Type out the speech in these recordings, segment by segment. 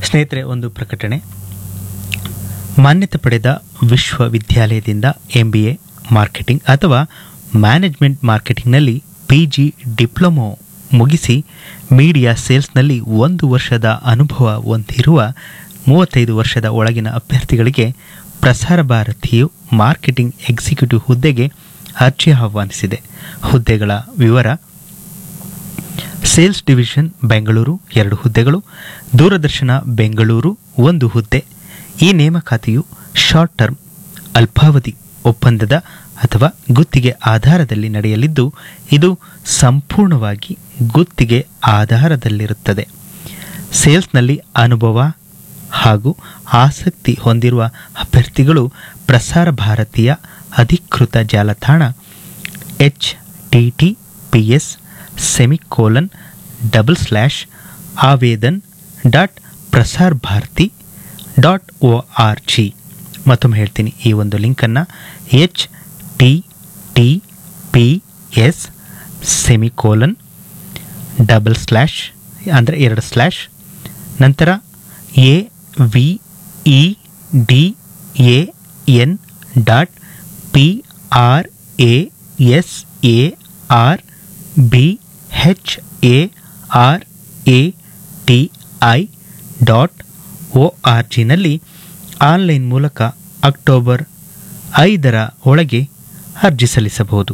ಸ್ನೇಹಿತರೆ ಒಂದು ಪ್ರಕಟಣೆ ಮಾನ್ಯತೆ ಪಡೆದ ವಿಶ್ವವಿದ್ಯಾಲಯದಿಂದ ಎಂ ಬಿ ಎ ಮಾರ್ಕೆಟಿಂಗ್ ಅಥವಾ ಮ್ಯಾನೇಜ್ಮೆಂಟ್ ಮಾರ್ಕೆಟಿಂಗ್ನಲ್ಲಿ ಪಿ ಜಿ ಡಿಪ್ಲೊಮೊ ಮುಗಿಸಿ ಮೀಡಿಯಾ ಸೇಲ್ಸ್ನಲ್ಲಿ ಒಂದು ವರ್ಷದ ಅನುಭವ ಹೊಂದಿರುವ ಮೂವತ್ತೈದು ವರ್ಷದ ಒಳಗಿನ ಅಭ್ಯರ್ಥಿಗಳಿಗೆ ಪ್ರಸಾರ ಭಾರತಿಯು ಮಾರ್ಕೆಟಿಂಗ್ ಎಕ್ಸಿಕ್ಯೂಟಿವ್ ಹುದ್ದೆಗೆ ಅರ್ಜಿ ಆಹ್ವಾನಿಸಿದೆ ಹುದ್ದೆಗಳ ವಿವರ ಸೇಲ್ಸ್ ಡಿವಿಷನ್ ಬೆಂಗಳೂರು ಎರಡು ಹುದ್ದೆಗಳು ದೂರದರ್ಶನ ಬೆಂಗಳೂರು ಒಂದು ಹುದ್ದೆ ಈ ನೇಮಕಾತಿಯು ಶಾರ್ಟ್ ಟರ್ಮ್ ಅಲ್ಪಾವಧಿ ಒಪ್ಪಂದದ ಅಥವಾ ಗುತ್ತಿಗೆ ಆಧಾರದಲ್ಲಿ ನಡೆಯಲಿದ್ದು ಇದು ಸಂಪೂರ್ಣವಾಗಿ ಗುತ್ತಿಗೆ ಆಧಾರದಲ್ಲಿರುತ್ತದೆ ಸೇಲ್ಸ್ನಲ್ಲಿ ಅನುಭವ ಹಾಗೂ ಆಸಕ್ತಿ ಹೊಂದಿರುವ ಅಭ್ಯರ್ಥಿಗಳು ಪ್ರಸಾರ ಭಾರತೀಯ ಅಧಿಕೃತ ಜಾಲತಾಣ H T T P S semicolon double slash Avedan dot Prasar Bharati dot O R G ಮತ್ತೊಮ್ಮೆ ಹೇಳ್ತೀನಿ ಈ ಒಂದು ಲಿಂಕನ್ನು H T T P S semicolon double slash ಅಂದರೆ ಎರಡು ಸ್ಲ್ಯಾಶ್ ನಂತರ A V E D A N dot P R A S A R B H A R A T I dot O R ಜಿನಲ್ಲಿ online ಮೂಲಕ October ಐದರ ಒಳಗೆ ಅರ್ಜಿ ಸಲ್ಲಿಸಬಹುದು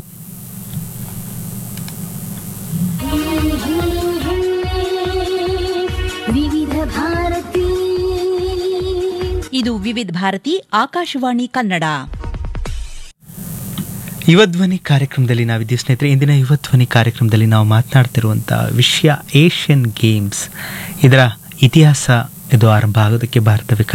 ವಿವಿಧ ಭಾರತಿ ಇದು ವಿವಿಧ ಭಾರತಿ ಆಕಾಶವಾಣಿ ಕನ್ನಡ ಯುವಧ್ವನಿ ಕಾರ್ಯಕ್ರಮದಲ್ಲಿ ನಾವಿದ್ದೀವಿ ಸ್ನೇಹಿತರೆ ಇಂದಿನ ಯುವಧ್ವನಿ ಕಾರ್ಯಕ್ರಮದಲ್ಲಿ ನಾವು ಮಾತನಾಡ್ತಿರುವಂಥ ವಿಷಯ ಏಷ್ಯನ್ ಗೇಮ್ಸ್ ಇದರ ಇತಿಹಾಸ ಇದು ಆರಂಭ ಆಗೋದಕ್ಕೆ ಭಾರತ